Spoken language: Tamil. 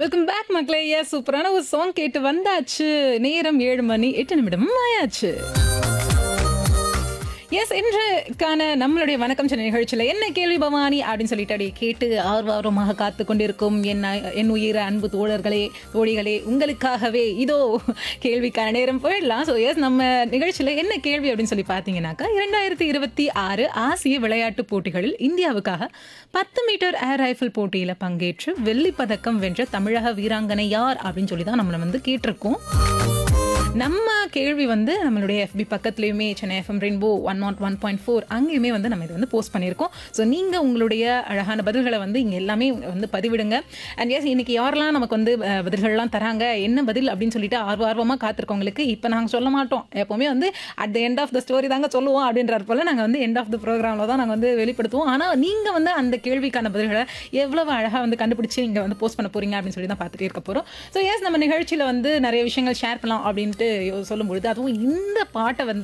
வெல்கம் பேக் மக்களே ஏ சூப்பரான ஒரு சாங் கேட்டு வந்தாச்சு நேரம் ஏழு மணி எட்டு நிமிடம் ஆயாச்சு எஸ் இன்றுக்கான நம்மளுடைய வணக்கம் சென்னை நிகழ்ச்சியில் என்ன கேள்வி பவானி அப்படின்னு சொல்லிட்டு அப்படியே கேட்டு ஆர்வாரமாக காத்து கொண்டிருக்கும் என் என் உயிர அன்பு தோழர்களே தோழிகளே உங்களுக்காகவே இதோ கேள்விக்கான நேரம் போயிடலாம் ஸோ எஸ் நம்ம நிகழ்ச்சியில் என்ன கேள்வி அப்படின்னு சொல்லி பார்த்தீங்கன்னாக்கா இரண்டாயிரத்தி இருபத்தி ஆறு ஆசிய விளையாட்டுப் போட்டிகளில் இந்தியாவுக்காக பத்து மீட்டர் ஏர் ரைஃபிள் போட்டியில் பங்கேற்று வெள்ளிப் பதக்கம் வென்ற தமிழக வீராங்கனை யார் அப்படின்னு சொல்லி தான் நம்மளை வந்து கேட்டிருக்கோம் நம்ம கேள்வி வந்து நம்மளுடைய எஃபி பக்கத்துலேயுமே Chennai FM Rainbow one naught one point four அங்கேயுமே வந்து நம்ம இதை வந்து போஸ்ட் பண்ணியிருக்கோம் ஸோ நீங்கள் உங்களுடைய அழகான பதில்களை வந்து இங்கே எல்லாமே வந்து பதிவிடுங்க அண்ட் எஸ் இன்னைக்கு யாரெல்லாம் நமக்கு வந்து அஹ், பதில்கள்லாம் தராங்க என்ன பதில் அப்படின்னு சொல்லிட்டு ஆர்வ ஆர்வமாக காத்திருக்கவங்களுக்கு இப்போ நாங்கள் சொல்ல மாட்டோம் எப்போவுமே வந்து at the end of the story தாங்க சொல்லுவோம் அப்படின்றார் போல் நாங்கள் வந்து எண்ட் ஆஃப் த ப்ரோக்ராமில் தான் நாங்கள் வந்து வெளிப்படுத்துவோம் ஆனால் நீங்கள் வந்து அந்த கேள்விக்கான பதில்களை எவ்வளவு அழகாக வந்து கண்டுபிடிச்சி இங்கே வந்து போஸ்ட் பண்ண போறீங்க அப்படின்னு சொல்லி தான் பார்த்துட்டே இருக்க போகிறோம் ஸோ எஸ் நம்ம நிகழ்ச்சியில் வந்து நிறைய விஷயங்கள் ஷேர் பண்ணலாம் அப்படின்ட்டு யோ- சொல்லும்பொழுது அதுவும் இந்த பாட்டை வந்து